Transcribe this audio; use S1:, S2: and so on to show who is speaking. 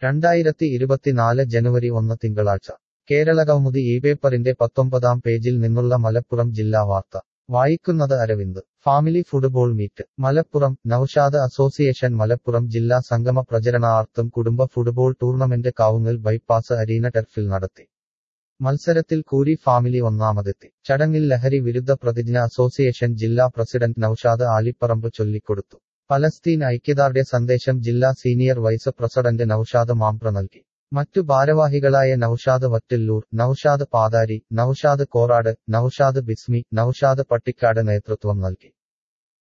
S1: രണ്ടായിരത്തി ഇരുപത്തിനാല് ജനുവരി ഒന്ന് തിങ്കളാഴ്ച കേരളകൗമുദി ഈ പേപ്പറിന്റെ പത്തൊമ്പതാം പേജിൽ നിന്നുള്ള മലപ്പുറം ജില്ലാ വാർത്ത വായിക്കുന്നത് Aravind family football meet Malappuram Naushad association Malappuram ജില്ലാ സംഗമ പ്രചരണാർത്ഥം കുടുംബ football tournament Kavungal bypass arena ടർഫിൽ നടത്തി മത്സരത്തിൽ കൂരി ഫാമിലി ഒന്നാമതെത്തി ചടങ്ങിൽ ലഹരി വിരുദ്ധ പ്രതിജ്ഞ അസോസിയേഷൻ ജില്ലാ പ്രസിഡന്റ് നൌഷാദ് ആലിപ്പറമ്പ് ചൊല്ലിക്കൊടുത്തു പലസ്തീൻ ഐക്യദാർഢ്യ സന്ദേശം ജില്ലാ senior vice president Naushad Mampra നൽകി മറ്റു ഭാരവാഹികളായ നൌഷാദ് വറ്റല്ലൂർ നൌഷാദ് പാതാരി നൌഷാദ് കോറാട് നൌഷാദ് ബിസ്മി നൌഷാദ് പട്ടിക്കാട് നേതൃത്വം നൽകി